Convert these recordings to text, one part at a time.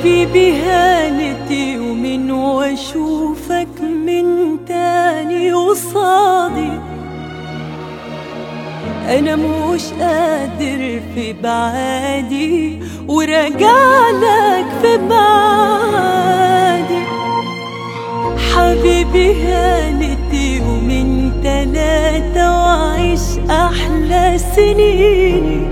حبيبي هانتي ومن واشوفك من تاني وصادي انا مش قادر في بعادي وراجع لك في بعادي حبيبي هانتي ومن تلاتة وعيش احلى سنيني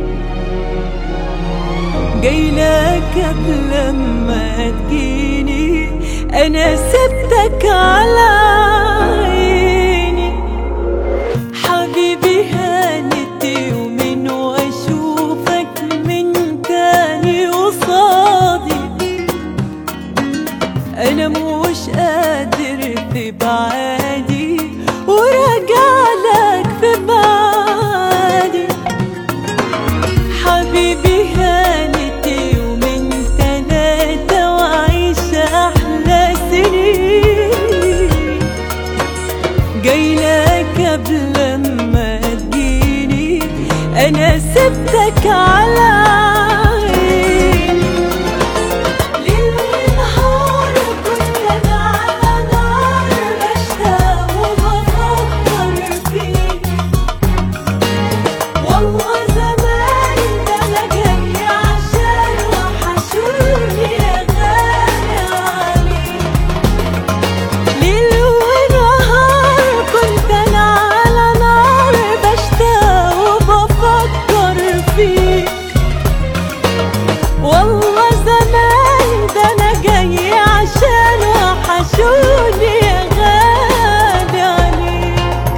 جايلك قبل ما تجيني انا سبتك على عيني حبيبي هانتي ومن واشوفك من تاني وصادي انا مش قادر في بعادي وراجع لك في بعادي حبيبي هانتي ومن تلاتة وعيش أحلى سنين جايلك قبل ما تجيني أنا سبتك على عيني ليل ونهار كنت أنا على نار بشتاق وبفكر فيك والله زمان ده انا جاي عشان وحشوني يا غالي عليك ليل ونهار كنت انا على نار بشتاق وبفكر فيك والله زمان ده انا جاي عشان وحشوني يا غالي عليك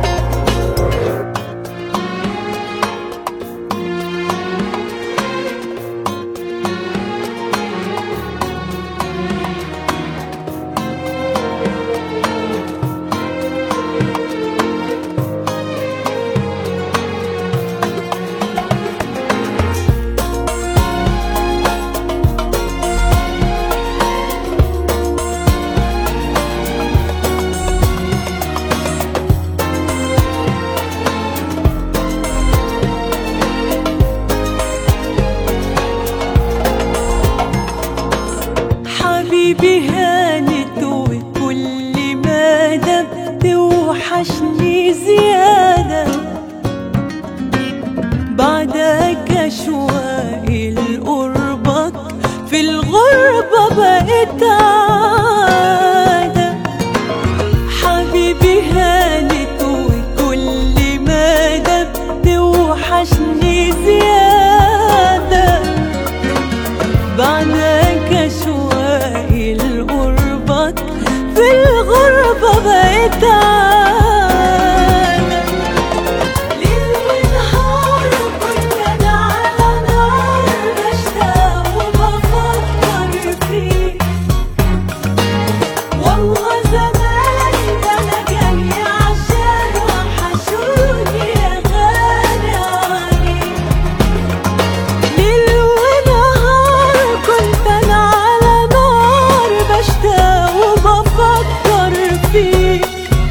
حبيبي هانت وكل ما دبت وحشني زيادة بعدك أشواقي لقربك في الغربة بقيت عادة حبيبي هانت وكل ما دبت وحشني زيادة بعدك أشواقي لقربك في الغربة بقيت عادة ليل ونهار كنت أنا على نار بشتاق وبفكر فيك والله زمان ده أنا جاي عشان وحشوني يا غالي عليك ليل ونهار كنت انا على نار بشتاق وبفكر فيك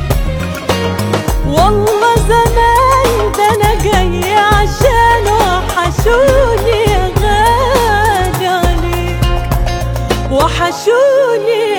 والله زمان ده انا جاي عشان وحشوني يا غالي عليك وحشوني